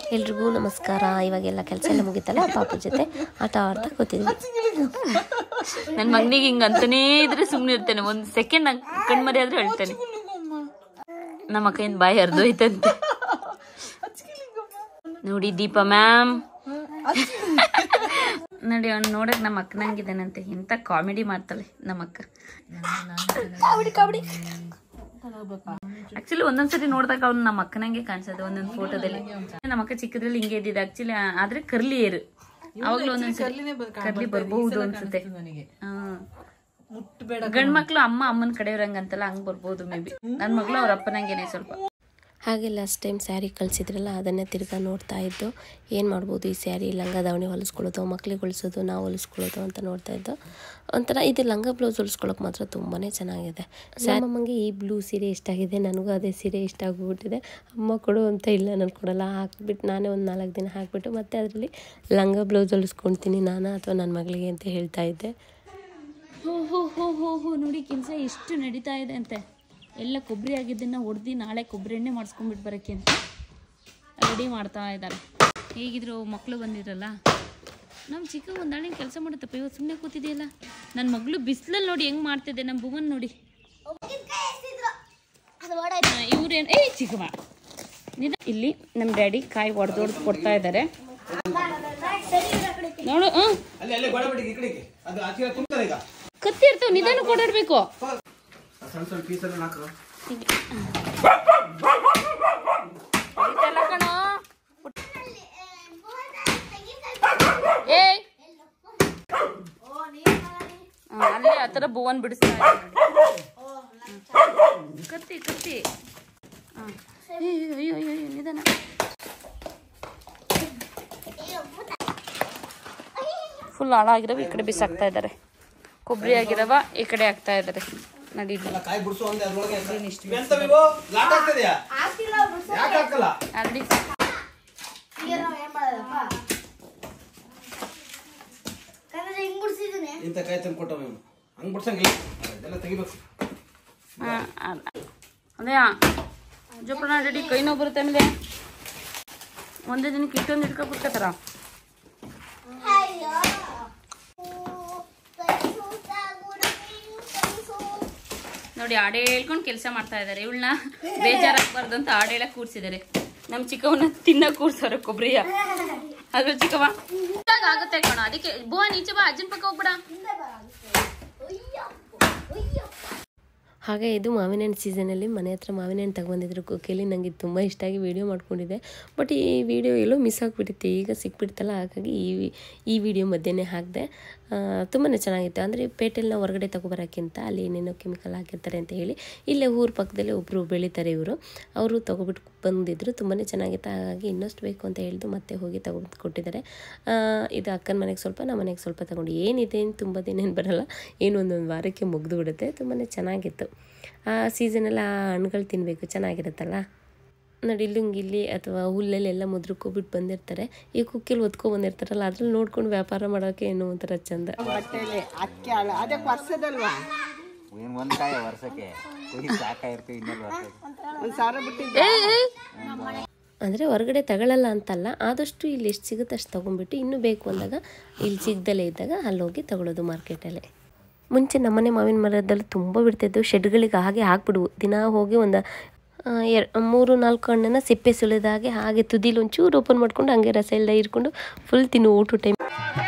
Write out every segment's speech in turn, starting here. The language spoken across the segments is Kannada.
ಎಲ್ರಿಗೂ ನಮಸ್ಕಾರ ಇವಾಗೆಲ್ಲ ಕೆಲಸ ಎಲ್ಲ ಮುಗೀತಲ್ಲ ಪಾಪು ಜೊತೆ ಆಟ ಆಡ್ತಾ ಕೂತಿದ್ವಿ ನನ್ನ ಮಗನಿಗೆ ಹಿಂಗ ಅಂತಾನೇ ಇದ್ರೆ ಸುಮ್ಮನೆ ಇರ್ತೇನೆ ಒಂದ್ ಸೆಕೆಂಡ್ ಕಣ್ಮರಿ ಆದ್ರೆ ಹೇಳ್ತೇನೆ ನಮ್ಮ ಅಕ್ಕಯಿಂದ ಬಾಯಿ ಹರಿದೋಯ್ತಂತೆ ನೋಡಿ ದೀಪಾ ಮ್ಯಾಮ್ ನೋಡಿ ಅವ್ನು ನೋಡಕ್ ನಮ್ಮ ಅಕ್ಕನಂಗಿದ್ದಾನಂತೆ ಎಂತ ಕಾಮಿಡಿ ಮಾಡ್ತಾಳೆ ನಮ್ಮ ಅಕ್ಕ ಆಕ್ಚುಲಿ ಒಂದೊಂದ್ಸರಿ ನೋಡಿದಾಗ ಅವ್ನು ನಮ್ಮ ಅಕ್ಕನಂಗೆ ಕಾಣಿಸೋದು ಒಂದೊಂದು ಫೋಟೋದಲ್ಲಿ ನಮ್ಮ ಅಕ್ಕ ಚಿಕ್ಕದ್ರಲ್ಲಿ ಹಿಂಗೆ ಇದ್ದಿದ್ದು ಆಕ್ಚುಲಿ ಆದ್ರೆ ಕರ್ಲಿ ಏರು ಅವಾಗ್ಲೂ ಒಂದೊಂದ್ಸರಿ ಕರ್ಲಿ ಬರ್ಬಹುದು ಅನ್ಸುತ್ತೆ ಹಾ ಗಂಡ್ ಮಕ್ಳು ಅಮ್ಮ ಅಮ್ಮನ ಕಡೆಯವ್ರಂಗಂತಲ್ಲ ಹಂಗ್ ಬರ್ಬೋದು ಮೇ ಬಿ ನನ್ ಮಗಳು ಅವ್ರ ಅಪ್ಪನಂಗೇನೆ ಸ್ವಲ್ಪ ಹಾಗೆ ಲಾಸ್ಟ್ ಟೈಮ್ ಸ್ಯಾರಿ ಕಳಿಸಿದ್ರಲ್ಲ ಅದನ್ನೇ ತಿರ್ಗಾ ನೋಡ್ತಾ ಇದ್ದು ಏನು ಮಾಡ್ಬೋದು ಈ ಸ್ಯಾರಿ ಲಂಗ ದಾವಣಿ ಹೊಲಿಸ್ಕೊಳ್ಳೋದು ಮಕ್ಳಿಗೆ ಹೊಲಿಸೋದು ನಾವು ಹೊಲಿಸ್ಕೊಳ್ಳೋದು ಅಂತ ನೋಡ್ತಾ ಇದ್ದು ಒಂಥರ ಇದು ಲಂಗ ಬ್ಲೌಸ್ ಹೊಲಿಸ್ಕೊಳ್ಳೋಕೆ ಮಾತ್ರ ತುಂಬಾ ಚೆನ್ನಾಗಿದೆ ಅಮ್ಮಂಗೆ ಈ ಬ್ಲೂ ಸೀರೆ ಇಷ್ಟ ಆಗಿದೆ ನನಗೂ ಅದೇ ಸೀರೆ ಇಷ್ಟ ಆಗಿಬಿಟ್ಟಿದೆ ಅಮ್ಮ ಕೊಡು ಅಂತ ಇಲ್ಲ ನಾನು ಕೊಡಲ್ಲ ಹಾಕ್ಬಿಟ್ಟು ನಾನೇ ಒಂದು ನಾಲ್ಕು ದಿನ ಹಾಕ್ಬಿಟ್ಟು ಮತ್ತೆ ಅದರಲ್ಲಿ ಲಂಗ ಬ್ಲೌಸ್ ಹೊಲಿಸ್ಕೊಳ್ತೀನಿ ನಾನು ಅಥವಾ ನನ್ನ ಮಗಳಿಗೆ ಅಂತ ಹೇಳ್ತಾ ಇದ್ದೆ ಹೋ ಹೋ ಹೋ ಹೋ ಹೋ ನೋಡಿ ಕೆಲಸ ಎಷ್ಟು ನಡೀತಾ ಇದೆ ಅಂತೆ ಎಲ್ಲ ಕೊಬ್ಬರಿ ಆಗಿದ್ದನ್ನ ಹೊಡೆದು ನಾಳೆ ಕೊಬ್ಬರಿ ಎಣ್ಣೆ ಮಾಡಿಸ್ಕೊಂಡ್ಬಿಟ್ಟು ಬರೋಕ್ಕೆ ಅಂತ ರೆಡಿ ಮಾಡ್ತಾ ಇದ್ದಾರೆ ಹೇಗಿದ್ರು ಮಕ್ಕಳು ಬಂದಿರಲ್ಲ ನಮ್ಮ ಚಿಕ್ಕ ಒಂದಾಳೆ ಕೆಲಸ ಮಾಡುತ್ತಪ್ಪ ಇವತ್ತು ಸುಮ್ಮನೆ ಕೂತಿದೆಯಲ್ಲ ನನ್ನ ಮಗಳು ಬಿಸಿಲಲ್ಲಿ ನೋಡಿ ಹೆಂಗ್ ಮಾಡ್ತಿದ್ದೆ ನಮ್ಮ ಭುವನ್ ನೋಡಿ ಇವ್ರೇನು ಏಯ್ ಚಿಕ್ಕಮ್ಮ ನಿಧ ಇಲ್ಲಿ ನಮ್ಮ ಡ್ಯಾಡಿ ಕಾಯಿ ಒಡೆದು ಹೊಡೆದು ಕೊಡ್ತಾ ಇದ್ದಾರೆ ನೋಡು ಹ್ಞೂ ಅಲ್ಲಿ ಅಲ್ಲೇ ಗೋಡೆ ಬಿಡಿ ಈ ಕಡೆಗೆ ಅದು ಆಚೆ ತುಂಬ್ತಾರೆ ಈಗ ಕತ್ತಿ ಇರ್ತವೆ ನಿಧಾನ ಕೊಡಾಡ್ಬೇಕು ಸಣ್ಣ ಸಣ್ಣ ಪೀಸಲ್ಲಿ ಹಾಕು ಏಯ್ ಹಾ, ಅಲ್ಲೇ ಆ ಥರ ಭುವನ್ ಬಿಡಿಸ್ತಾ ಇದ್ದಾರೆ ನೋಡಿ. ಹ್ಮ್. ಕತ್ತಿ ಕತ್ತಿ ಹಾ. ಏಯ್, ಅಯ್ಯೋ ಅಯ್ಯೋ ಅಯ್ಯೋ ನಿಧಾನ ಫುಲ್ ಹಾಳಾಗಿರವ ಈ ಕಡೆ ಬಿಸಾಕ್ತಾ ಇದ್ದಾರೆ ಕೊಬ್ಬರಿ ಆಗಿರವ ಈ ಕಡೆ ಹಾಕ್ತಾ ಇದ್ದಾರೆ ನಡಿ ಎಲ್ಲ ಕಾಯಿ ಬಿಡಿಸು ಅಂದೆ ಅದ್ರೊಳಗೆ ಎಂತ ನೀವು ಲಾಟ್ ಆಗ್ತದ್ಯಾ ಯಾಕೆ ಹಾಕಲ್ಲ ಅಲ್ಲಿ ಇಂಥ ಕಾಯಿ ತಂದು ಕೊಟ್ಟವ ಇವನು ಹಂಗ್ ಬಿಡ್ಸಂಗಿಲ್ಲ ಇದೆಲ್ಲ ತೆಗಿಬೇಕು ಹಾ, ಅದ. ಅದೇ ಜೋಪಣ ರೆಡಿ ಕೈ ನೋವು ಬರುತ್ತೆ ಆಮೇಲೆ ಒಂದೇ ದಿನಕ್ಕೆ ಇಷ್ಟೊಂದು ಇಟ್ಕೊ ಕುತ್ಕೋತಾರ ನೋಡಿ ಹಾಡು ಹೇಳ್ಕೊಂಡು ಕೆಲಸ ಮಾಡ್ತಾ ಇದ್ದಾರೆ ಇವಳನ್ನ ಬೇಜಾರಾಗಬಾರ್ದು ಅಂತ ಹಾಡು ಹೇಳಕ್ ಕೂರ್ಸಿದ್ದಾರೆ ನಮ್ಮ ಚಿಕ್ಕವನ್ನ ತಿನ್ನ ಕೂರ್ಸವ್ರೆ ಕೊಬ್ಬರಿಯ ಅದ್ರ ಚಿಕ್ಕವ ಇವಾಗ ಆಗುತ್ತೆ ಕಣ ಅದಕ್ಕೆ ಬೋ ನೀಚೆ ಬಾ ಅಜ್ಜನ ಪಕ್ಕ ಹೋಗ್ಬಿಡ ಹಾಗೆ ಇದು ಮಾವಿನ ಹಣ್ಣು ಸೀಸನಲ್ಲಿ ಮನೆ ಹತ್ರ ಮಾವಿನ ಹಣ್ಣು ತಗೊಂಬಂದಿದ್ರು ಕುಕ್ಕಿಯಲ್ಲಿ ನನಗೆ ತುಂಬ ಇಷ್ಟ ಆಗಿ ವೀಡಿಯೋ ಮಾಡ್ಕೊಂಡಿದ್ದೆ ಬಟ್ ಈ ವಿಡಿಯೋ ಎಲ್ಲೋ ಮಿಸ್ ಆಗಿಬಿಟ್ಟಿತ್ತು ಈಗ ಸಿಕ್ಬಿಡ್ತಲ್ಲ ಹಾಗಾಗಿ ಈ ಈ ವಿಡಿಯೋ ಮಧ್ಯೆನೇ ಹಾಕಿದೆ ತುಂಬಾ ಚೆನ್ನಾಗಿತ್ತು ಅಂದರೆ ಪೇಟೆಲ್ಲ ಹೊರಗಡೆ ತಗೊಬರೋಕ್ಕಿಂತ ಅಲ್ಲಿ ಏನೇನೋ ಕೆಮಿಕಲ್ ಹಾಕಿರ್ತಾರೆ ಅಂತ ಹೇಳಿ ಇಲ್ಲೇ ಊರ ಪಕ್ಕದಲ್ಲೇ ಒಬ್ಬರು ಬೆಳೀತಾರೆ ಇವರು ಅವರು ತೊಗೊಬಿಟ್ಟು ಬಂದಿದ್ರು ತುಂಬಾ ಚೆನ್ನಾಗಿತ್ತು ಹಾಗಾಗಿ ಇನ್ನಷ್ಟು ಬೇಕು ಅಂತ ಹೇಳಿದು ಮತ್ತೆ ಹೋಗಿ ತಗೊಬಂದು ಕೊಟ್ಟಿದ್ದಾರೆ ಆ, ಇದು ಅಕ್ಕನ ಮನೆಗೆ ಸ್ವಲ್ಪ ನಮ್ಮ ಮನೆಗೆ ಸ್ವಲ್ಪ ತಗೊಂಡು ಏನಿದೆ ಏನು ತುಂಬ ದಿನ ಏನು ಬರಲ್ಲ ಏನು ಒಂದೊಂದು ವಾರಕ್ಕೆ ಮುಗಿದು ಬಿಡುತ್ತೆ ತುಂಬಾ ಚೆನ್ನಾಗಿತ್ತು ಆ ಸೀಸನಲ್ಲಿ ಆ ಹಣ್ಣುಗಳು ತಿನ್ನಬೇಕು ಚೆನ್ನಾಗಿರುತ್ತಲ್ಲ ನೋಡಿ ಇಲ್ಲುಂಗಿಲ್ಲಿ ಅಥವಾ ಹುಲ್ಲಲ್ಲಿ ಎಲ್ಲ ಮುದ್ರಕ್ಕೋಗ್ಬಿಟ್ಟು ಬಂದಿರ್ತಾರೆ ಈ ಕುಕ್ಕಿಲಿ ಒತ್ಕೊ ಬಂದಿರ್ತಾರಲ್ಲ ಅದ್ರಲ್ಲಿ ನೋಡ್ಕೊಂಡು ವ್ಯಾಪಾರ ಮಾಡೋಕೆ ಏನೋ ಒಂಥರ ಚಂದ ಏನ್ ಒಂದ್ ಕಾಯ ವರ್ಷಕ್ಕೆ ಕುಡಿ ಸಾಕಾಗಿರ್ತೀವಿ ಇನ್ನೊಂದು ವರ್ಷಕ್ಕೆ ಅಂದರೆ ಹೊರಗಡೆ ತಗೊಳ್ಳಲ್ಲ ಅಂತಲ್ಲ ಆದಷ್ಟು ಇಲ್ಲಿ ಎಷ್ಟು ಸಿಗುತ್ತೆ ಅಷ್ಟು ತೊಗೊಂಡ್ಬಿಟ್ಟು ಇನ್ನೂ ಬೇಕು ಅಂದಾಗ ಇಲ್ಲಿ ಸಿಗ್ದಲೇ ಇದ್ದಾಗ ಅಲ್ಲಿ ಹೋಗಿ ತಗೊಳ್ಳೋದು ಮಾರ್ಕೆಟಲ್ಲೇ ಮುಂಚೆ ನಮ್ಮನೆ ಮಾವಿನ ಮರದಲ್ಲಿ ತುಂಬ ಬಿಡ್ತಿದ್ದು ಶೆಡ್ಗಳಿಗೆ ಹಾಗೆ ಹಾಕ್ಬಿಡುವು ದಿನ ಹೋಗಿ ಒಂದು ಎರ್ ಮೂರು ನಾಲ್ಕು ಹಣ್ಣನ್ನು ಸಿಪ್ಪೆ ಸುಲಿದ ಹಾಗೆ ಹಾಗೆ ತುದಿಲಿ ಒಂಚೂರು ಓಪನ್ ಮಾಡ್ಕೊಂಡು ಹಂಗೆ ರಸ ಎಲ್ಲ ಇರ್ಕೊಂಡು ಫುಲ್ ತಿನ್ನು ಊಟ ಟೈಮ್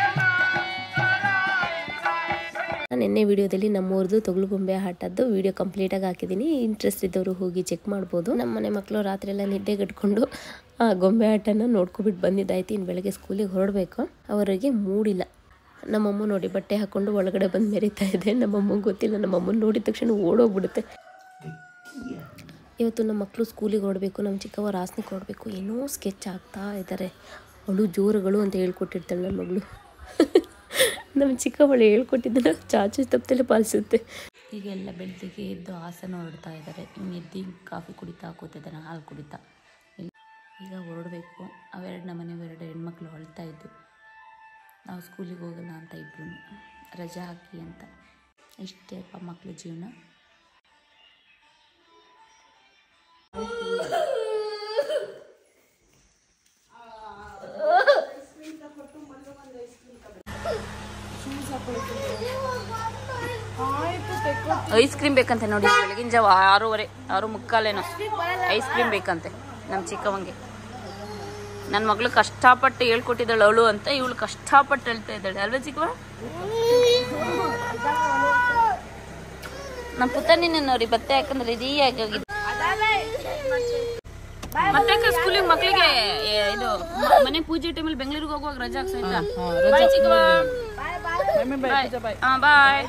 ನಿನ್ನೆ ವಿಡಿಯೋದಲ್ಲಿ ನಮ್ಮವ್ರದ್ದು ತೊಗಲು ಗೊಂಬೆ ಆಟದ್ದು ವಿಡಿಯೋ ಕಂಪ್ಲೀಟಾಗಿ ಹಾಕಿದ್ದೀನಿ ಇಂಟ್ರೆಸ್ಟ್ ಇದ್ದವರು ಹೋಗಿ ಚೆಕ್ ಮಾಡ್ಬೋದು ನಮ್ಮ ಮನೆ ಮಕ್ಕಳು ರಾತ್ರಿ ಎಲ್ಲ ನಿದ್ದೆ ಗಟ್ಕೊಂಡು ಆ ಗೊಂಬೆ ಆಟನ ನೋಡ್ಕೊಬಿಟ್ಟು ಬಂದಿದ್ದಾಯ್ತು ಇನ್ನು ಬೆಳಗ್ಗೆ ಸ್ಕೂಲಿಗೆ ಹೊರಡಬೇಕು ಅವರಿಗೆ ಮೂಡಿಲ್ಲ ನಮ್ಮಮ್ಮ ನೋಡಿ ಬಟ್ಟೆ ಹಾಕ್ಕೊಂಡು ಒಳಗಡೆ ಬಂದು ಮೆರಿತಾ ಇದೆ ನಮ್ಮಮ್ಮಂಗೆ ಗೊತ್ತಿಲ್ಲ ನಮ್ಮಮ್ಮನ ನೋಡಿದ ತಕ್ಷಣ ಓಡೋಗ್ಬಿಡುತ್ತೆ ಇವತ್ತು ನಮ್ಮ ಮಕ್ಕಳು ಸ್ಕೂಲಿಗೆ ಹೊರಡಬೇಕು ನಮ್ಮ ಚಿಕ್ಕವ ರಾಸನಿಗೆ ಹೊರಡಬೇಕು ಏನೋ ಸ್ಕೆಚ್ ಆಗ್ತಾ ಇದ್ದಾರೆ ಅವಳು ಜೋರುಗಳು ಅಂತ ಹೇಳ್ಕೊಟ್ಟಿರ್ತಾಳೆ ನನ್ನ ಮಗಳು ನಮ್ಮ ಚಿಕ್ಕವಳು ಹೇಳ್ಕೊಟ್ಟಿದ್ದನ್ನ ಚಾಚು ತಪ್ಪದಲ್ಲೇ ಪಾಲಿಸುತ್ತೆ ಈಗ ಎಲ್ಲ ಬೆಳಗ್ಗೆ ಎದ್ದು ಹಾಸನ ಹೊರಡ್ತಾ ಇದ್ದಾರೆ ಇನ್ನು ಎದ್ದು ಕಾಫಿ ಕುಡಿತಾ ಕೂತಿದ್ದಾನೆ ಹಾಲು ಕುಡಿತಾ ಇಲ್ಲ ಈಗ ಹೊರಡಬೇಕು ಅವೆರಡು ನಮ್ಮನೆ ಎರಡು ಹೆಣ್ಮಕ್ಳು ಹೊಳ್ತಾ ಇದ್ದು ನಾವು ಸ್ಕೂಲಿಗೆ ಹೋಗಲ್ಲ ಅಂತ ಇಬ್ರು ರಜಾ ಹಾಕಿ ಅಂತ ಇಷ್ಟೇ ಅಪ್ಪ ಮಕ್ಕಳ ಜೀವನ ಐಸ್ ಕ್ರೀಮ್ ಬೇಕಂತೆ ನೋಡಿ ಬೆಳಗಿನ ಜಾವ ಆರೂವರೆ ಆರು ಮುಕ್ಕಾಲೇನೋ ಐಸ್ ಕ್ರೀಮ್ ಬೇಕಂತೆ ನಮ್ಮ ಚಿಕ್ಕವಂಗೆ ನನ್ನ ಮಗಳು ಕಷ್ಟಪಟ್ಟು ಹೇಳ್ಕೊಟ್ಟಿದ್ದಾಳೆ ಅವಳು ಅಂತ ಇವಳು ಕಷ್ಟಪಟ್ಟು ಹೇಳ್ತಾ ಇದ್ದಾಳೆ ಅಲ್ವಾ ಚಿಕ್ಕವ ನಮ್ಮ ಪುತ್ತನಿನ ನೋಡಿ ಬತ್ತೆ ಯಾಕಂದ್ರೆ ರೆಡಿಯಾಗಿ ಹೋಗಿದೆ ಮತ್ತೆ ಸ್ಕೂಲಿಗೆ ಮಕ್ಕಳಿಗೆ ಇದು ಮ- ಮನೆ ಪೂಜೆ ಟೈಮಲ್ಲಿ ಬೆಂಗಳೂರಿಗೆ ಹೋಗುವಾಗ ರಜಾ ಆಗ್ಸೈತಾ ಬಾಯ್ ಚಿಕ್ಕವ ಬಾಯ್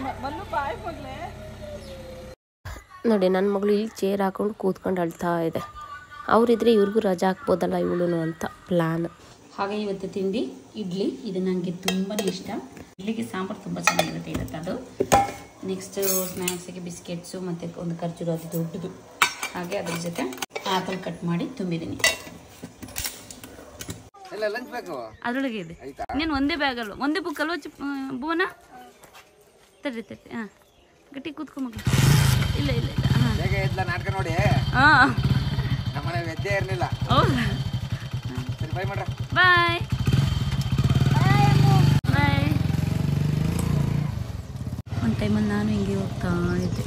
ನೋಡಿ ನನ್ನ ಮಗಳು ಇಲ್ಲಿ ಚೇರ್ ಹಾಕೊಂಡು ಕೂತ್ಕೊಂಡು ಅಳ್ತಾ ಇದೆ ಅವರಿದ್ರೆ ಇವ್ರಿಗೂ ರಜಾ ಹಾಕ್ಬೋದಲ್ಲ ಇವಳು ಅಂತ ಪ್ಲ್ಯಾನ್ ಹಾಗೆ ಇವತ್ತು ತಿಂಡಿ ಇಡ್ಲಿ ಇದು ನನಗೆ ತುಂಬಾ ಇಷ್ಟ ಇಡ್ಲಿಗೆ ಸಾಂಬಾರು ತುಂಬ ಚೆನ್ನಾಗಿರುತ್ತೆ ಇವತ್ತು ಅದು ನೆಕ್ಸ್ಟ್ ಸ್ನ್ಯಾಕ್ಸಿಗೆ ಬಿಸ್ಕೆಟ್ಸು ಮತ್ತು ಒಂದು ಖರ್ಜೂರ ಅದು ದೊಡ್ಡದು ಹಾಗೆ ಅದ್ರ ಜೊತೆ ಆಪಲ್ ಕಟ್ ಮಾಡಿ ತುಂಬಿದ್ದೀನಿ ಇಲ್ಲ ಲಂಚ್ ಬೇಕು ಅದರೊಳಗೆ ಇದೆ ನೀನು ಒಂದೇ ಬ್ಯಾಗ್ ಅಲ್ವ ಒಂದೇ ಬುಕ್ ಅಲ್ವ ಚಿಪ್ ಭುವನ ತರ್ರಿ ತರ್ರಿ ಹಾಂ ಗಟ್ಟಿ ಕೂತ್ಕೊ ಮಗಳು ಇಲ್ಲ ಇಲ್ಲ ಇಲ್ಲ ಹಾಂ ಬೇಗ ಎದ್ಲ ನಾಟಕ ನೋಡಿ ಹಾಂ ನಮ್ಮನೆ ವೆದ್ದೇ ಇರ್ಲಿಲ್ಲ ಹೌದಾ ಸರಿ ಬೈ ಮಾಡ್ರ ಬಾಯ್ ಬಾಯ್ ಒಂದು ಟೈಮಲ್ಲಿ ನಾನು ಹಿಂಗೆ ಹೋಗ್ತಾ ಇದ್ದೆ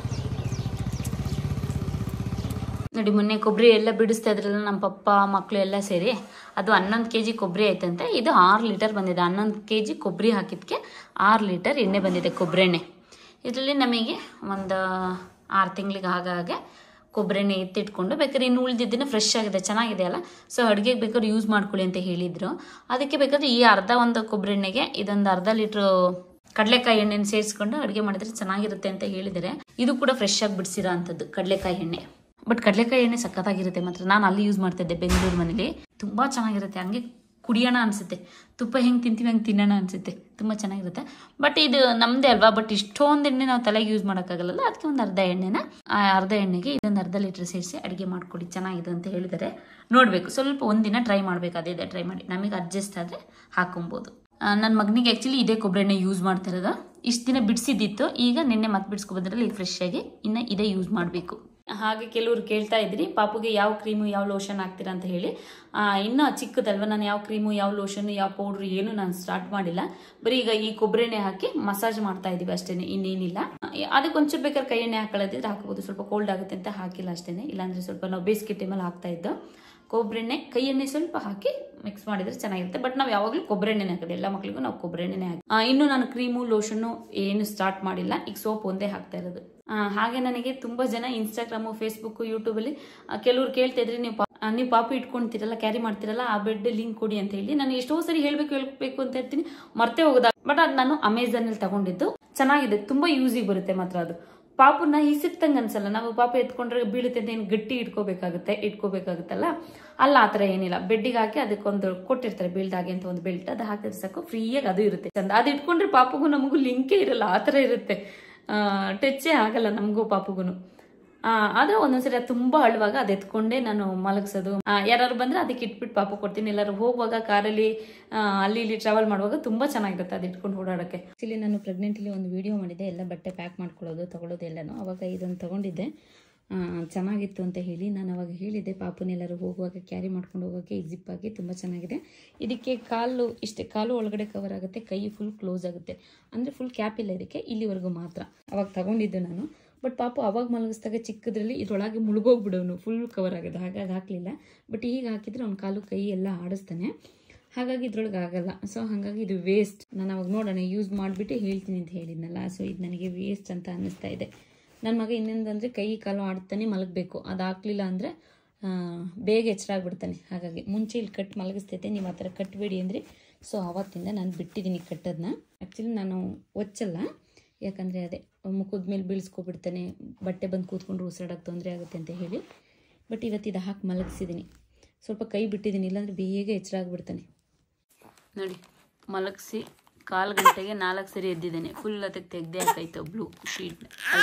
ನೋಡಿ ಮೊನ್ನೆ ಕೊಬ್ಬರಿ ಎಲ್ಲ ಬಿಡಿಸ್ತಾ ಇದ್ರಲ್ಲ ನಮ್ಮ ಪಪ್ಪ ಮಕ್ಕಳು ಎಲ್ಲ ಸೇರಿ ಅದು ಹನ್ನೊಂದು ಕೆ ಜಿ ಕೊಬ್ಬರಿ ಆಯ್ತಂತೆ ಇದು ಆರು ಲೀಟರ್ ಬಂದಿದೆ ಹನ್ನೊಂದು ಕೆ ಜಿ ಕೊಬ್ಬರಿ ಹಾಕಿದ್ದಕ್ಕೆ ಆರು ಲೀಟರ್ ಎಣ್ಣೆ ಬಂದಿದೆ ಕೊಬ್ಬರಿ ಎಣ್ಣೆ ಇದರಲ್ಲಿ ನಮಗೆ ಒಂದು ಆರು ತಿಂಗಳಿಗೆ ಹಾಗಾಗೆ ಕೊಬ್ಬರಿ ಎಣ್ಣೆ ಎತ್ತಿಟ್ಕೊಂಡು ಬೇಕಾದ್ರೆ ಇನ್ನು ಉಳಿದಿದ್ದನ್ನ ಫ್ರೆಶ್ ಆಗಿದೆ ಚೆನ್ನಾಗಿದೆ ಅಲ್ಲ ಸೊ ಅಡುಗೆಗೆ ಬೇಕಾದ್ರೆ ಯೂಸ್ ಮಾಡ್ಕೊಳ್ಳಿ ಅಂತ ಹೇಳಿದರು ಅದಕ್ಕೆ ಬೇಕಾದ್ರೆ ಈ ಅರ್ಧ ಒಂದು ಕೊಬ್ಬರಿ ಎಣ್ಣೆಗೆ ಇದೊಂದು ಅರ್ಧ ಲೀಟ್ರು ಕಡಲೆಕಾಯಿ ಎಣ್ಣೆನ ಸೇರಿಸ್ಕೊಂಡು ಅಡುಗೆ ಮಾಡಿದ್ರೆ ಚೆನ್ನಾಗಿರುತ್ತೆ ಅಂತ ಹೇಳಿದ್ದಾರೆ ಇದು ಕೂಡ ಫ್ರೆಶ್ ಆಗಿ ಬಿಡಿಸಿರೋ ಅಂಥದ್ದು ಕಡಲೆಕಾಯಿ ಎಣ್ಣೆ ಬಟ್ ಕಡಲೆಕಾಯಿ ಎಣ್ಣೆ ಸಖತ್ತಾಗಿರುತ್ತೆ ಮಾತ್ರ ನಾನು ಅಲ್ಲಿ ಯೂಸ್ ಮಾಡ್ತಿದ್ದೆ ಬೆಂಗಳೂರು ಮನೇಲಿ ತುಂಬ ಚೆನ್ನಾಗಿರುತ್ತೆ ಹಂಗೆ ಕುಡಿಯೋಣ ಅನಿಸುತ್ತೆ ತುಪ್ಪ ಹೆಂಗೆ ತಿಂತೀವಿ ಹಂಗೆ ತಿನ್ನೋಣ ಅನಿಸುತ್ತೆ ತುಂಬ ಚೆನ್ನಾಗಿರುತ್ತೆ ಬಟ್ ಇದು ನಮ್ಮದೇ ಅಲ್ವಾ ಬಟ್ ಇಷ್ಟೊಂದು ಎಣ್ಣೆ ನಾವು ತಲೆಗೆ ಯೂಸ್ ಮಾಡೋಕ್ಕಾಗಲ್ಲ ಅದಕ್ಕೆ ಒಂದು ಅರ್ಧ ಎಣ್ಣೆನ ಆ ಅರ್ಧ ಎಣ್ಣೆಗೆ ಇದೊಂದು ಅರ್ಧ ಲೀಟ್ರ್ ಸೇರಿಸಿ ಅಡುಗೆ ಮಾಡ್ಕೊಡಿ ಚೆನ್ನಾಗಿದೆ ಅಂತ ಹೇಳಿದ್ದಾರೆ ನೋಡಬೇಕು ಸ್ವಲ್ಪ ಒಂದಿನ ಟ್ರೈ ಮಾಡಬೇಕು ಅದೇ ಟ್ರೈ ಮಾಡಿ ನಮಗೆ ಅಡ್ಜಸ್ಟ್ ಆದರೆ ಹಾಕೊಬೋದು ನನ್ನ ಮಗನಿಗೆ ಆ್ಯಕ್ಚುಲಿ ಇದೇ ಕೊಬ್ಬರಿ ಎಣ್ಣೆ ಯೂಸ್ ಮಾಡ್ತಾ ಇರೋದು ಇಷ್ಟು ದಿನ ಬಿಡಿಸಿದ್ದಿತ್ತು ಈಗ ನಿನ್ನೆ ಮತ್ತೆ ಬಿಡಿಸ್ಕೊಬಂದ್ರಲ್ಲಿ ಈಗ ಫ್ರೆಶ್ ಆಗಿ ಇನ್ನು ಇದೇ ಯೂಸ್ ಮಾಡಬೇಕು ಹಾಗೆ ಕೆಲವರು ಕೇಳ್ತಾ ಇದ್ರಿ ಪಾಪುಗೆ ಯಾವ ಕ್ರೀಮು ಯಾವ ಲೋಷನ್ ಹಾಕ್ತೀರಾ ಅಂತ ಹೇಳಿ ಆ, ಇನ್ನು ಚಿಕ್ಕದಲ್ವ ನಾನು ಯಾವ ಕ್ರೀಮು ಯಾವ ಲೋಷನ್ ಯಾವ ಪೌಡ್ರು ಏನು ನಾನು ಸ್ಟಾರ್ಟ್ ಮಾಡಿಲ್ಲ ಬರೀ ಈಗ ಈ ಕೊಬ್ಬರಿ ಎಣ್ಣೆ ಹಾಕಿ ಮಸಾಜ್ ಮಾಡ್ತಾ ಇದೀವಿ ಅಷ್ಟೇನೆ ಇನ್ನೇನಿಲ್ಲ ಅದಕ್ಕೆ ಒಂಚೂರು ಬೇಕಾದ್ರೆ ಕೈ ಎಣ್ಣೆ ಹಾಕೊಳ್ಳೋದಿದ್ರೆ ಹಾಕ್ಬೋದು ಸ್ವಲ್ಪ ಕೋಲ್ಡ್ ಆಗುತ್ತೆ ಅಂತ ಹಾಕಿಲ್ಲ ಅಷ್ಟೇನೆ ಇಲ್ಲಾಂದ್ರೆ ಸ್ವಲ್ಪ ನಾವು ಬೇಸಿಗೆ ಟೈಮಲ್ಲಿ ಹಾಕ್ತಾ ಇದ್ದೋ ಕೊಬ್ಬರಿ ಎಣ್ಣೆ ಕೈ ಎಣ್ಣೆ ಸ್ವಲ್ಪ ಹಾಕಿ ಮಿಕ್ಸ್ ಮಾಡಿದ್ರೆ ಚೆನ್ನಾಗಿರುತ್ತೆ ಬಟ್ ನಾವು ಯಾವಾಗಲೂ ಕೊಬ್ಬರಿ ಎಣ್ಣೆನೇ ಹಾಕೋದು ಎಲ್ಲ ಮಕ್ಕಳಿಗೂ ನಾವು ಕೊಬ್ಬರಿ ಎಣ್ಣೆನೇ ಹಾಕಿ ಆ, ಇನ್ನು ನಾನು ಕ್ರೀಮು ಲೋಷನ್ನು ಏನು ಸ್ಟಾರ್ಟ್ ಮಾಡಿಲ್ಲ ಈಗ ಸೋಪ್ ಒಂದೇ ಹಾಕ್ತಾ ಇರೋದು ಆ, ಹಾಗೆ ನನಗೆ ತುಂಬಾ ಜನ ಇನ್ಸ್ಟಾಗ್ರಾಮು ಫೇಸ್ಬುಕ್ ಯೂಟ್ಯೂಬಲ್ಲಿ ಕೆಲವ್ರು ಕೇಳ್ತಾ ಇದ್ರಿ ನೀವು ಪಾ- ಆ, ನೀವು ಪಾಪು ಇಟ್ಕೊಂತೀರಲ್ಲ ಕ್ಯಾರಿ ಮಾಡ್ತೀರಲ್ಲ ಆ ಬೆಡ್ ಲಿಂಕ್ ಕೊಡಿ ಅಂತ ಹೇಳಿ ನಾನು ಎಷ್ಟೋ ಸರಿ ಹೇಳ್ಬೇಕು ಹೇಳ್ಬೇಕು ಅಂತ ಇರ್ತೀನಿ ಮರ್ತೇ ಹೋಗೋದ ಬಟ್ ಅದು ನಾನು ಅಮೆಝಾನ್ ಅಲ್ಲಿ ತಗೊಂಡಿದ್ದು ಚೆನ್ನಾಗಿದೆ ತುಂಬಾ ಯೂಸಿಗೆ ಬರುತ್ತೆ ಮಾತ್ರ ಅದು ಪಾಪುನ ಹಿಸಿಕ್ತಂಗೆ ಅನ್ಸಲ್ಲ ನಾವು ಪಾಪ ಎತ್ಕೊಂಡ್ರೆ ಬೀಳುತ್ತೆ ಅಂತ ಏನು ಗಟ್ಟಿ ಇಟ್ಕೋಬೇಕಾಗುತ್ತೆ ಇಟ್ಕೋಬೇಕಾಗುತ್ತಲ್ಲ ಅಲ್ಲ ಆ ಥರ ಏನಿಲ್ಲ ಬೆಡ್ಡಿಗೆ ಹಾಕಿ ಅದಕ್ಕೊಂದು ಕೊಟ್ಟಿರ್ತಾರೆ ಬೀಳ್ದಾಗೆ ಅಂತ ಒಂದು ಬೆಲ್ಟ್ ಅದು ಹಾಕಿದ್ರೆ ಸಾಕು ಫ್ರೀಯಾಗಿ ಅದು ಇರುತ್ತೆ ಚಂದ ಅದು ಇಟ್ಕೊಂಡ್ರೆ ಪಾಪಗೂ ನಮಗೂ ಲಿಂಕೇ ಇರಲ್ಲ ಆ ಥರ ಇರುತ್ತೆ ಟಚ್ಚೇ ಆಗಲ್ಲ ನಮಗೂ ಪಾಪುಗೂ ಆದ್ರೆ ಒಂದೊಂದ್ಸರಿ ಅದು ತುಂಬಾ ಅಳುವಾಗ ಅದು ಎತ್ಕೊಂಡೇ ನಾನು ಮಲಗಿಸೋದು ಯಾರು ಬಂದ್ರೆ ಅದಕ್ಕೆ ಇಟ್ಬಿಟ್ಟು ಪಾಪ ಕೊಡ್ತೀನಿ ಎಲ್ಲರೂ ಹೋಗುವಾಗ ಕಾರಲ್ಲಿ ಅಲ್ಲಿ ಇಲ್ಲಿ ಟ್ರಾವೆಲ್ ಮಾಡುವಾಗ ತುಂಬಾ ಚೆನ್ನಾಗಿರುತ್ತೆ ಅದು ಇಟ್ಕೊಂಡು ಓಡಾಡಕ್ಕೆ ಆಕ್ಚುಲಿ ನಾನು ಪ್ರೆಗ್ನೆಂಟಲ್ಲಿ ಒಂದು ವಿಡಿಯೋ ಮಾಡಿದ್ದೆ ಎಲ್ಲ ಬಟ್ಟೆ ಪ್ಯಾಕ್ ಮಾಡ್ಕೊಳ್ಳೋದು ತಗೊಳ್ಳೋದು ಎಲ್ಲನೂ ಅವಾಗ ಇದೊಂದು ತಗೊಂಡಿದ್ದೆ ಆ, ಚೆನ್ನಾಗಿತ್ತು ಅಂತ ಹೇಳಿ ನಾನು ಅವಾಗ ಹೇಳಿದ್ದೆ ಪಾಪನೆಲ್ಲರೂ ಹೋಗುವಾಗ ಕ್ಯಾರಿ ಮಾಡ್ಕೊಂಡು ಹೋಗೋಕ್ಕೆ ಜಿಪ್ ಆಗಿ ತುಂಬ ಚೆನ್ನಾಗಿದೆ ಇದಕ್ಕೆ ಕಾಲು ಇಷ್ಟೇ ಕಾಲು ಒಳಗಡೆ ಕವರ್ ಆಗುತ್ತೆ ಕೈ ಫುಲ್ ಕ್ಲೋಸ್ ಆಗುತ್ತೆ ಅಂದರೆ ಫುಲ್ ಕ್ಯಾಪ್ ಇಲ್ಲ ಇದಕ್ಕೆ ಇಲ್ಲಿವರೆಗೂ ಮಾತ್ರ ಅವಾಗ ತಗೊಂಡಿದ್ದು ನಾನು ಬಟ್ ಪಾಪು ಅವಾಗ ಮಲಗಿಸಿದಾಗ ಚಿಕ್ಕದ್ರಲ್ಲಿ ಇದ್ರೊಳಗೆ ಮುಳುಗೋಗ್ಬಿಡೋನು ಫುಲ್ ಕವರ್ ಆಗೋದು ಹಾಗಾಗಿ ಹಾಕಲಿಲ್ಲ ಬಟ್ ಈಗ ಹಾಕಿದ್ರೆ ಅವ್ನ ಕಾಲು ಕೈ ಎಲ್ಲ ಆಡಿಸ್ತಾನೆ ಹಾಗಾಗಿ ಇದ್ರೊಳಗೆ ಆಗಲ್ಲ ಸೊ ಹಾಗಾಗಿ ಇದು ವೇಸ್ಟ್ ನಾನು ಅವಾಗ ನೋಡೋಣ ಯೂಸ್ ಮಾಡಿಬಿಟ್ಟು ಹೇಳ್ತೀನಿ ಅಂತ ಹೇಳಿದ್ನಲ್ಲ ಸೊ ಇದು ನನಗೆ ವೇಸ್ಟ್ ಅಂತ ಅನ್ನಿಸ್ತಾ ಇದೆ ನನ್ನ ಮಗ ಇನ್ನೊಂದಂದರೆ ಕೈ ಕಾಲು ಆಡ್ತಾನೆ ಮಲಗಬೇಕು ಅದು ಹಾಕ್ಲಿಲ್ಲ ಅಂದರೆ ಬೇಗ ಎಚ್ಚರ ಆಗ್ಬಿಡ್ತಾನೆ ಹಾಗಾಗಿ ಮುಂಚೆ ಇಲ್ಲಿ ಕಟ್ ಮಲಗಿಸ್ತೈತೆ ನೀವು ಆ ಥರ ಕಟ್ಟಬೇಡಿ ಅಂದರೆ ಸೊ ಆವತ್ತಿಂದ ನಾನು ಬಿಟ್ಟಿದ್ದೀನಿ ಕಟ್ಟೋದನ್ನ ಆ್ಯಕ್ಚುಲಿ ನಾನು ಒಚ್ಚಲ್ಲ ಯಾಕಂದರೆ ಅದೇ ಮುಖದ ಮೇಲೆ ಬೀಳ್ಸ್ಕೊಬಿಡ್ತಾನೆ ಬಟ್ಟೆ ಬಂದು ಕೂತ್ಕೊಂಡು ಉಸಿರಾಡೋಕೆ ತೊಂದರೆ ಆಗುತ್ತೆ ಅಂತ ಹೇಳಿ ಬಟ್ ಇವತ್ತು ಇದು ಹಾಕಿ ಮಲಗಿಸಿದ್ದೀನಿ ಸ್ವಲ್ಪ ಕೈ ಬಿಟ್ಟಿದ್ದೀನಿ ಇಲ್ಲಾಂದರೆ ಬೇಗ ಎಚ್ಚರ ಆಗ್ಬಿಡ್ತಾನೆ ನೋಡಿ ಮಲಗಿಸಿ ಕಾಲು ಗಂಟೆಗೆ ನಾಲ್ಕು ಸರಿ ಎದ್ದಿದ್ದೇನೆ ಫುಲ್ ಅದಕ್ಕೆ ತೆಗ್ದೇ ಹಾಕಾಯ್ತು ಬ್ಲೂ ಶೀಟ್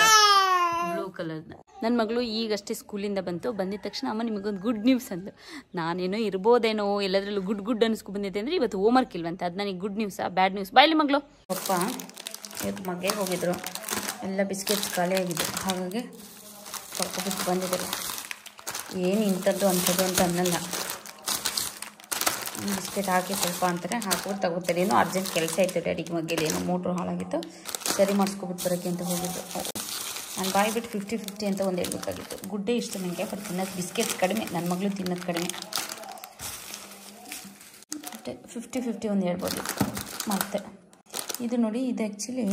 ಬ್ಲೂ ಕಲರ್ನ ನನ್ನ ಮಗಳು ಈಗಷ್ಟೇ ಸ್ಕೂಲಿಂದ ಬಂತು ಬಂದಿದ ತಕ್ಷಣ ಅಮ್ಮ ನಿಮಗೊಂದು ಗುಡ್ ನ್ಯೂಸ್ ಅಂದು ನಾನೇನೋ ಇರ್ಬೋದೇನೋ ಎಲ್ಲದ್ರಲ್ಲೂ ಗುಡ್ ಗುಡ್ ಅನಿಸ್ಕೊ ಬಂದಿದ್ದೆ ಅಂದರೆ ಇವತ್ತು ಹೋಮ್ವರ್ಕ್ ಇಲ್ವಂತೆ ಅದು ನನಗೆ ಗುಡ್ ನ್ಯೂಸಾ ಬ್ಯಾಡ್ ನ್ಯೂಸ್ ಬಾಯ್ಲಿ ಮಗಳು ಅಪ್ಪ ಇವತ್ತು ಮಗೆ ಹೋಗಿದ್ರು ಎಲ್ಲ ಬಿಸ್ಕೆಟ್ಸ್ ಖಾಲಿ ಆಗಿದೆ ಹಾಗಾಗಿ ಕರ್ಕೊಬಿಟ್ಟು ಬಂದಿದ್ದಾರೆ ಏನು ಇಂಥದ್ದು ಅಂಥದ್ದು ಅಂತ ಅನ್ನಲ್ಲ ಬಿಸ್ಕೆಟ್ ಹಾಕಿ ಸ್ವಲ್ಪ ಅಂತಾರೆ ಹಾಕ್ಬಿಟ್ಟು ತಗೋತಾರೆ ಏನೋ ಅರ್ಜೆಂಟ್ ಕೆಲಸ ಇತ್ತು ಡ್ಯಾಡಿಗೆ ಮಗ್ಗೇಲಿ ಏನೋ ಮೋಟ್ರ್ ಹಾಳಾಗಿತ್ತು ಸರಿ ಮಾಡಿಸ್ಕೊಬಿಟ್ಟು ಬರೋಕ್ಕೆ ಅಂತ ಹೋಗಿದ್ದು ನಾನು ಬಾಯಿ ಬಿಟ್ಟು ಫಿಫ್ಟಿ ಫಿಫ್ಟಿ ಅಂತ ಒಂದು ಹೇಳ್ಬೇಕಾಗಿತ್ತು ಗುಡ್ಡೆ ಇಷ್ಟ ನನಗೆ ಬಟ್ ತಿನ್ನೋದು ಬಿಸ್ಕೆಟ್ ಕಡಿಮೆ ನನ್ನ ಮಗಳು ತಿನ್ನೋದು ಕಡಿಮೆ ಮತ್ತೆ ಫಿಫ್ಟಿ ಫಿಫ್ಟಿ ಒಂದು ಹೇಳ್ಬೋದು ಮತ್ತೆ ಇದು ನೋಡಿ ಇದು ಆ್ಯಕ್ಚುಲಿ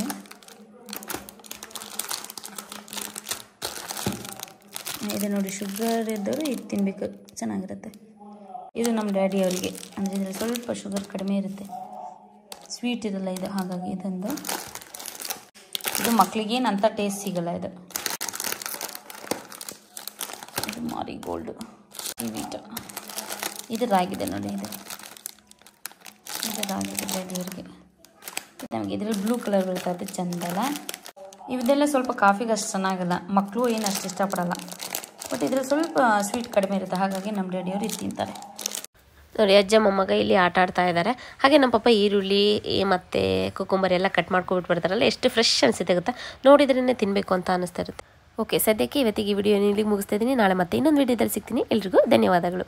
ಇದು ನೋಡಿ ಶುಗರ್ ಇದ್ದವರು ಇದು ತಿನ್ನಬೇಕು ಚೆನ್ನಾಗಿರುತ್ತೆ ಇದು ನಮ್ಮ ಡ್ಯಾಡಿ ಅವರಿಗೆ ಅಂದರೆ ಇದರಲ್ಲಿ ಸ್ವಲ್ಪ ಶುಗರ್ ಕಡಿಮೆ ಇರುತ್ತೆ ಸ್ವೀಟ್ ಇರಲ್ಲ ಇದು ಹಾಗಾಗಿ ಇದೊಂದು ಇದು ಮಕ್ಕಳಿಗೇನು ಅಂಥ ಟೇಸ್ಟ್ ಸಿಗಲ್ಲ ಇದು ಇದು ಮಾರಿಗೋಲ್ಡು ವೀಟ ಇದು ರಾಗಿದೆ ನೋಡಿ ಇದು ಇದು ರಾಗಿದೆ ಡ್ಯಾಡಿಯವ್ರಿಗೆ ನಮಗೆ ಇದರಲ್ಲಿ ಬ್ಲೂ ಕಲರ್ ಬರುತ್ತೆ ಅದು ಚಂದಲ್ಲ ಇವದೆಲ್ಲ ಸ್ವಲ್ಪ ಕಾಫಿಗೆ ಅಷ್ಟು ಚೆನ್ನಾಗಲ್ಲ ಮಕ್ಕಳು ಏನು ಅಷ್ಟು ಇಷ್ಟಪಡಲ್ಲ ಬಟ್ ಇದ್ರಲ್ಲಿ ಸ್ವಲ್ಪ ಸ್ವೀಟ್ ಕಡಿಮೆ ಇರುತ್ತೆ ಹಾಗಾಗಿ ನಮ್ಮ ಡ್ಯಾಡಿಯವರು ಇದು ತಿಂತಾರೆ ನೋಡಿ ಅಜ್ಜ ಮೊಮ್ಮಗ ಇಲ್ಲಿ ಆಟ ಆಡ್ತಾ ಇದ್ದಾರೆ ಹಾಗೆ ನಮ್ಮ ಪಪ್ಪ ಈರುಳ್ಳಿ ಈ ಮತ್ತೆ ಕುಕುಂಬರ್ ಎಲ್ಲ ಕಟ್ ಮಾಡ್ಕೊಬಿಟ್ಟು ಬರ್ತಾರಲ್ಲ ಎಷ್ಟು ಫ್ರೆಶ್ ಅನಿಸುತ್ತೆ ಗೊತ್ತಾ ನೋಡಿದ್ರೇ ತಿನ್ನಬೇಕು ಅಂತ ಅನಿಸ್ತಾ ಇರುತ್ತೆ ಓಕೆ ಸದ್ಯಕ್ಕೆ ಇವತ್ತಿಗೆ ಈ ವಿಡಿಯೋ ಇಲ್ಲಿಗೆ ಮುಗಿಸ್ತಾ ಇದ್ದೀನಿ ನಾಳೆ ಮತ್ತೆ ಇನ್ನೊಂದು ವಿಡಿಯೋದಲ್ಲಿ ಸಿಗ್ತೀನಿ ಎಲ್ರಿಗೂ ಧನ್ಯವಾದಗಳು